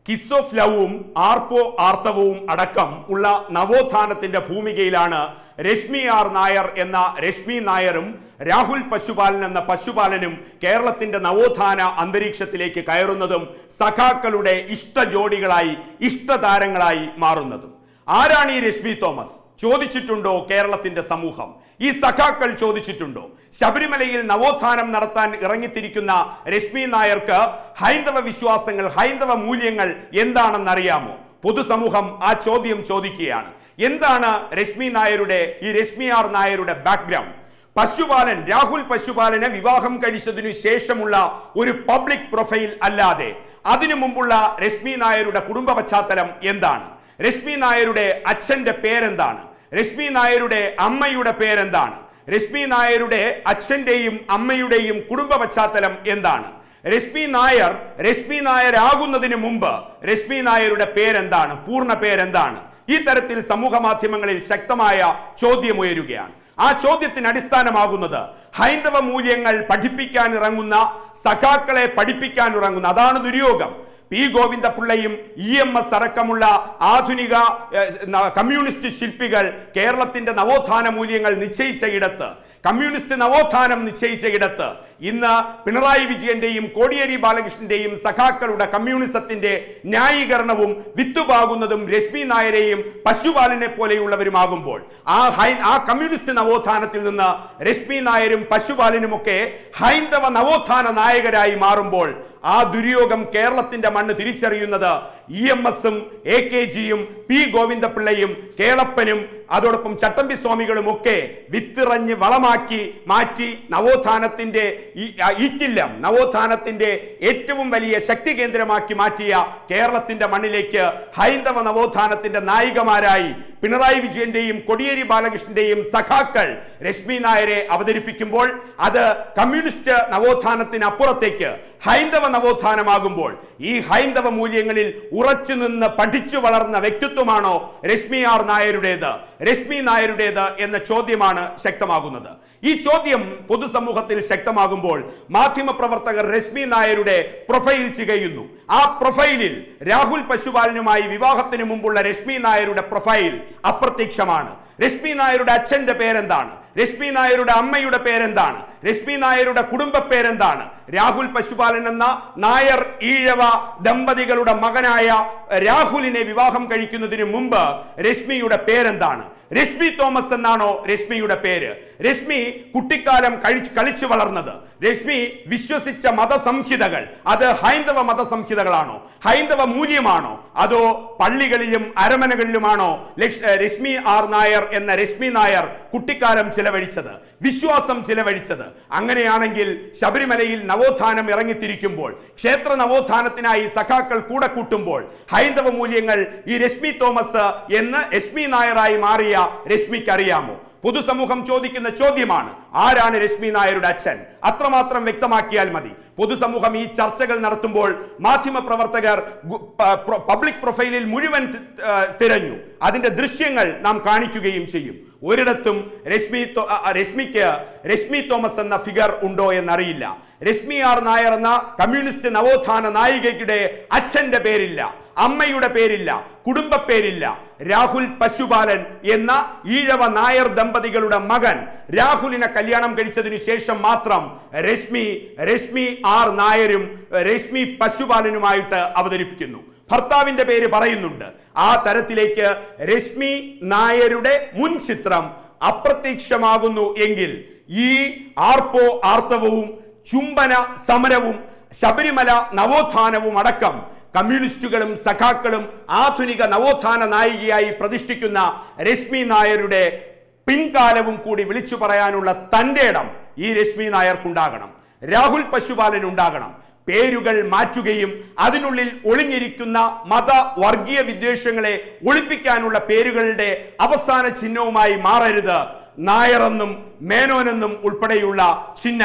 kiss of ലവും ആർപ്പോ ആർത്തവവും അടക്കം ഉള്ള നവോത്ഥാനത്തിന്റെ ഭൂമികയിലാണ് രശ്മി ആർ നായർ എന്ന രശ്മി നായരും രാഹുൽ പശുപാലൻ എന്ന പശുപാലനും കേരളത്തിന്റെ നവോത്ഥാന അന്തരീക്ഷത്തിലേക്ക് കയറുന്നതും സഖാക്കളുടെ ഇഷ്ട ജോഡികളായി ഇഷ്ടതാരങ്ങളായി മാറുന്നതും ആരാണ് ഈ രശ്മി തോമസ് ചോദിച്ചിട്ടുണ്ടോ കേരളത്തിന്റെ സമൂഹം ഈ സഖാക്കൾ ചോദിച്ചിട്ടുണ്ടോ ശബരിമലയിൽ നവോത്ഥാനം നടത്താൻ ഇറങ്ങിത്തിരിക്കുന്ന രശ്മി നായർക്ക് ഹൈന്ദവ വിശ്വാസങ്ങൾ ഹൈന്ദവ മൂല്യങ്ങൾ എന്താണെന്നറിയാമോ പൊതുസമൂഹം ആ ചോദ്യം ചോദിക്കുകയാണ് എന്താണ് രശ്മി നായരുടെ ഈ രശ്മി ആർ നായരുടെ ബാക്ക്ഗ്രൗണ്ട് പശുപാലൻ രാഹുൽ പശുപാലനെ വിവാഹം കഴിച്ചതിനു ശേഷമുള്ള ഒരു പബ്ലിക് പ്രൊഫൈൽ അല്ലാതെ അതിനു മുമ്പുള്ള രശ്മി നായരുടെ കുടുംബ പശ്ചാത്തലം എന്താണ് രശ്മി നായരുടെ അച്ഛന്റെ പേരെന്താണ് രശ്മി നായരുടെ അമ്മയുടെ പേരെന്താണ് രശ്മി നായരുടെ അച്ഛന്റെയും അമ്മയുടെയും കുടുംബ പശ്ചാത്തലം എന്താണ് രശ്മി നായർ രശ്മി നായരാകുന്നതിന് മുമ്പ് രശ്മി നായരുടെ പേരെന്താണ് പൂർണ്ണ പേരെന്താണ് ഈ തരത്തിൽ സമൂഹ മാധ്യമങ്ങളിൽ ശക്തമായ ചോദ്യമുയരുകയാണ് ആ ചോദ്യത്തിന് അടിസ്ഥാനമാകുന്നത് ഹൈന്ദവ മൂല്യങ്ങൾ പഠിപ്പിക്കാൻ ഇറങ്ങുന്ന സഖാക്കളെ പഠിപ്പിക്കാൻ ഇറങ്ങുന്ന അതാണ് ദുര്യോഗം പി ഗോവിന്ദപിള്ളയും ഇ എം എസ് അടക്കമുള്ള ആധുനിക ഏഹ്, ന- കമ്മ്യൂണിസ്റ്റ് ശില്പികൾ കേരളത്തിന്റെ നവോത്ഥാന മൂല്യങ്ങൾ നിശ്ചയിച്ച ഇടത്ത് കമ്മ്യൂണിസ്റ്റ് നവോത്ഥാനം നിശ്ചയിച്ച ഇടത്ത് ഇന്ന് പിണറായി വിജയന്റെയും കോടിയേരി ബാലകൃഷ്ണന്റെയും സഖാക്കളുടെ കമ്മ്യൂണിസത്തിന്റെ ന്യായീകരണവും വിത്തുപാകുന്നതും രശ്മി നായരെയും പശുപാലനെ പോലെയുള്ളവരുമാകുമ്പോൾ ആ ഹൈ ആ കമ്മ്യൂണിസ്റ്റ് നവോത്ഥാനത്തിൽ നിന്ന് രശ്മി നായരും പശുപാലനുമൊക്കെ ഹൈന്ദവ നവോത്ഥാന നായകരായി മാറുമ്പോൾ ആ ദുര്യോഗം കേരളത്തിന്റെ മണ്ണ് തിരിച്ചറിയുന്നത് ഇ എം എസും എ കെ ജിയും പി ഗോവിന്ദപിള്ളയും കേളപ്പനും അതോടൊപ്പം ചട്ടമ്പി സ്വാമികളും ഒക്കെ വിത്തിറഞ്ഞ് വളമാക്കി മാറ്റി നവോത്ഥാനത്തിന്റെ ഈ- ആ ഈറ്റില്ലം നവോത്ഥാനത്തിന്റെ ഏറ്റവും വലിയ ശക്തി കേന്ദ്രമാക്കി മാറ്റിയ കേരളത്തിന്റെ മണ്ണിലേക്ക് ഹൈന്ദവ നവോത്ഥാനത്തിന്റെ നായികമാരായി പിണറായി വിജയന്റെയും കൊടിയേരി ബാലകൃഷ്ണന്റെയും സഖാക്കൾ രശ്മി നായരെ അവതരിപ്പിക്കുമ്പോൾ അത് കമ്മ്യൂണിസ്റ്റ് നവോത്ഥാനത്തിന് അപ്പുറത്തേക്ക് ഹൈന്ദവ നവോത്ഥാനമാകുമ്പോൾ ഈ ഹൈന്ദവ മൂല്യങ്ങളിൽ ഉറച്ചു നിന്ന് പഠിച്ചു വളർന്ന വ്യക്തിത്വമാണോ രശ്മി ആർ നായരുടേത് രശ്മി നായരുടേത് എന്ന ചോദ്യമാണ് ശക്തമാകുന്നത് ഈ ചോദ്യം പൊതുസമൂഹത്തിൽ ശക്തമാകുമ്പോൾ മാധ്യമപ്രവർത്തകർ രശ്മി നായരുടെ പ്രൊഫൈൽ ചികയുന്നു ആ പ്രൊഫൈലിൽ രാഹുൽ പശുപാലനുമായി വിവാഹത്തിന് മുമ്പുള്ള രശ്മി നായരുടെ പ്രൊഫൈൽ അപ്രത്യക്ഷമാണ് രശ്മി നായരുടെ അച്ഛന്റെ പേരെന്താണ് രശ്മി നായരുടെ അമ്മയുടെ പേരെന്താണ് രശ്മി നായരുടെ കുടുംബ പേരെന്താണ് രാഹുൽ പശുപാലൻ എന്ന നായർ ഈഴവ ദമ്പതികളുടെ മകനായ രാഹുലിനെ വിവാഹം കഴിക്കുന്നതിന് മുമ്പ് രശ്മിയുടെ പേരെന്താണ് രശ്മി തോമസ് എന്നാണോ രശ്മിയുടെ പേര് രശ്മി കുട്ടിക്കാലം കഴിച്ച് കളിച്ചു വളർന്നത് രശ്മി വിശ്വസിച്ച മതസംഹിതകൾ അത് ഹൈന്ദവ മതസംഹിതകളാണോ ഹൈന്ദവ മൂല്യമാണോ അതോ പള്ളികളിലും അരമനകളിലുമാണോ ലക്ഷ്- ഏഹ് രശ്മി ആർ നായർ എന്ന രശ്മി നായർ കുട്ടിക്കാലം ചിലവഴിച്ചത് വിശ്വാസം ചിലവഴിച്ചത് അങ്ങനെയാണെങ്കിൽ ശബരിമലയിൽ നവോത്ഥാനം ഇറങ്ങിത്തിരിക്കുമ്പോൾ ക്ഷേത്ര നവോത്ഥാനത്തിനായി സഖാക്കൾ കൂടെ കൂട്ടുമ്പോൾ ഹൈന്ദവ മൂല്യങ്ങൾ ഈ രശ്മി തോമസ് എന്ന് രശ്മി നായറായി മാറിയ രശ്മിക്ക് അറിയാമോ പൊതുസമൂഹം ചോദിക്കുന്ന ചോദ്യമാണ് ആരാണ് രശ്മി നായരുടെ അച്ഛൻ അത്രമാത്രം വ്യക്തമാക്കിയാൽ മതി പൊതുസമൂഹം ഈ ചർച്ചകൾ നടത്തുമ്പോൾ മാധ്യമ പ്രവർത്തകർ ഗു- പ- പ്രൊ- പബ്ലിക് പ്രൊഫൈലിൽ മുഴുവൻ തി- ആ, തിരഞ്ഞു അതിന്റെ ദൃശ്യങ്ങൾ നാം കാണിക്കുകയും ചെയ്യും ഒരിടത്തും രശ്മി തോ- ആ, ആ, രശ്മിക്ക് രശ്മി തോമസ് എന്ന ഫിഗർ ഉണ്ടോ എന്നറിയില്ല രശ്മി ആർ നായർ എന്ന കമ്മ്യൂണിസ്റ്റ് നവോത്ഥാന നായികയുടെ അച്ഛന്റെ പേരില്ല അമ്മയുടെ പേരില്ല കുടുംബ പേരില്ല രാഹുൽ പശുപാലൻ എന്ന ഈഴവ നായർ ദമ്പതികളുടെ മകൻ രാഹുലിനെ കല്യാണം കഴിച്ചതിനു ശേഷം മാത്രം രശ്മി രശ്മി ആർ നായരും രശ്മി പശുപാലനുമായിട്ട് അവതരിപ്പിക്കുന്നു ഭർത്താവിന്റെ പേര് പറയുന്നുണ്ട് ആ തരത്തിലേക്ക് രശ്മി നായരുടെ മുൻ ചിത്രം അപ്രത്യക്ഷമാകുന്നു എങ്കിൽ ഈ ആർപ്പോ ആർത്തവവും ചുംബന സമരവും ശബരിമല നവോത്ഥാനവും അടക്കം കമ്മ്യൂണിസ്റ്റുകളും സഖാക്കളും ആധുനിക നവോത്ഥാന നായികയായി പ്രതിഷ്ഠിക്കുന്ന രശ്മി നായരുടെ പിൻകാലവും കൂടി വിളിച്ചു പറയാനുള്ള തന്റെ ഇടം ഈ രശ്മി നായർക്കുണ്ടാകണം രാഹുൽ പശുപാലൻ ഉണ്ടാകണം പേരുകൾ മാറ്റുകയും അതിനുള്ളിൽ ഒളിഞ്ഞിരിക്കുന്ന മത വർഗീയ വിദ്വേഷങ്ങളെ ഒളിപ്പിക്കാനുള്ള പേരുകളുടെ അവസാന ചിഹ്നവുമായി മാറരുത് നായറെന്നും മേനോനെന്നും ഉൾപ്പെടെയുള്ള ചിഹ്നങ്ങൾ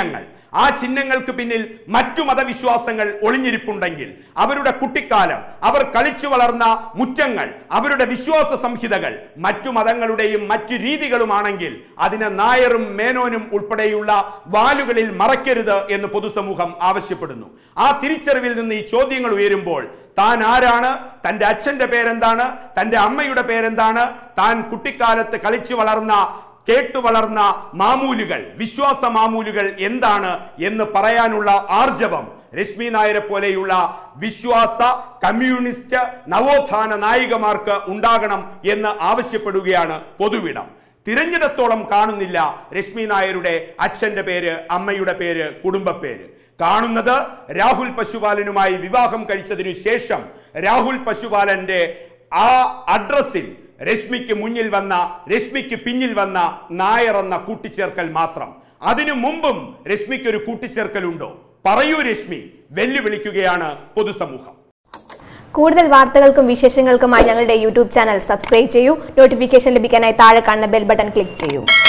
ആ ചിഹ്നങ്ങൾക്ക് പിന്നിൽ മറ്റു മതവിശ്വാസങ്ങൾ ഒളിഞ്ഞിരിപ്പുണ്ടെങ്കിൽ അവരുടെ കുട്ടിക്കാലം അവർ കളിച്ചു വളർന്ന മുറ്റങ്ങൾ അവരുടെ വിശ്വാസ സംഹിതകൾ മറ്റു മതങ്ങളുടെയും മറ്റു രീതികളുമാണെങ്കിൽ അതിനെ നായറും മേനോനും ഉൾപ്പെടെയുള്ള വാലുകളിൽ മറയ്ക്കരുത് എന്ന് പൊതുസമൂഹം ആവശ്യപ്പെടുന്നു ആ തിരിച്ചറിവിൽ നിന്ന് ഈ ചോദ്യങ്ങൾ ഉയരുമ്പോൾ താൻ ആരാണ് തന്റെ അച്ഛന്റെ പേരെന്താണ് തന്റെ അമ്മയുടെ പേരെന്താണ് താൻ കുട്ടിക്കാലത്ത് കളിച്ചു വളർന്ന കേട്ടു വളർന്ന മാമൂലുകൾ വിശ്വാസ മാമൂലുകൾ എന്താണ് എന്ന് പറയാനുള്ള ആർജവം രശ്മി നായരെ പോലെയുള്ള വിശ്വാസ കമ്മ്യൂണിസ്റ്റ് നവോത്ഥാന നായികമാർക്ക് ഉണ്ടാകണം എന്ന് ആവശ്യപ്പെടുകയാണ് പൊതുവിടം തിരഞ്ഞിടത്തോളം കാണുന്നില്ല രശ്മി നായരുടെ അച്ഛന്റെ പേര് അമ്മയുടെ പേര് കുടുംബ പേര് കാണുന്നത് രാഹുൽ പശുപാലനുമായി വിവാഹം കഴിച്ചതിനു ശേഷം രാഹുൽ പശുപാലന്റെ ആ അഡ്രസ്സിൽ രശ്മിക്ക് മുന്നിൽ വന്ന രശ്മിക്ക് പിന്നിൽ വന്ന നായർ എന്ന കൂട്ടിച്ചേർക്കൽ മാത്രം അതിനു മുമ്പും രശ്മിക്ക് ഒരു കൂട്ടിച്ചേർക്കലുണ്ടോ പറയൂ രശ്മി വെല്ലുവിളിക്കുകയാണ് പൊതുസമൂഹം കൂടുതൽ വാർത്തകൾക്കും വിശേഷങ്ങൾക്കുമായി ഞങ്ങളുടെ യൂട്യൂബ് ചാനൽ സബ്സ്ക്രൈബ് ചെയ്യൂ നോട്ടിഫിക്കേഷൻ ലഭിക്കാനായി താഴെ കാണുന്ന ബെൽ ബട്ടൺ ക്ലിക്ക് ചെയ്യൂ